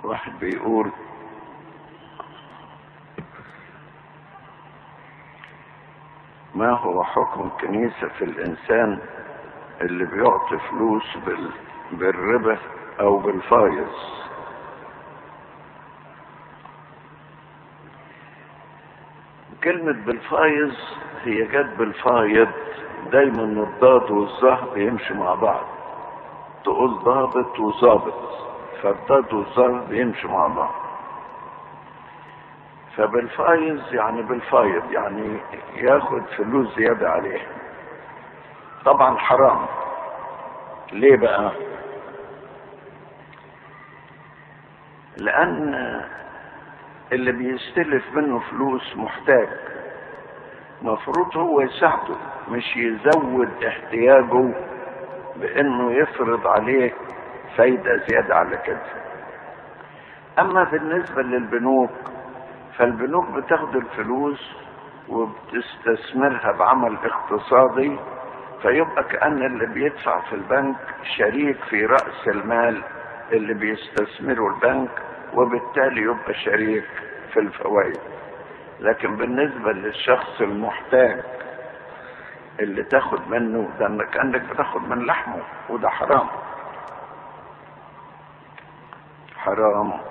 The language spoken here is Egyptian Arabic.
واحد بيقول ما هو حكم الكنيسة في الإنسان اللي بيعطي فلوس بال... بالربا أو بالفايز كلمة بالفايز هي جت بالفايض دايما الضاد والظه بيمشوا مع بعض تقول ضابط وظابط فالضاد والظه بيمشوا مع بعض فبالفايز يعني بالفايض يعني ياخد فلوس زيادة عليه طبعا حرام ليه بقى لان اللي بيستلف منه فلوس محتاج مفروض هو يساعده مش يزود احتياجه بانه يفرض عليه فايدة زيادة على كده اما بالنسبة للبنوك فالبنوك بتاخد الفلوس وبتستثمرها بعمل اقتصادي فيبقى كأن اللي بيدفع في البنك شريك في رأس المال اللي بيستثمره البنك وبالتالي يبقى شريك في الفوائد لكن بالنسبة للشخص المحتاج اللي تاخد منه ده انك كأنك بتاخد من لحمه وده حرام حرام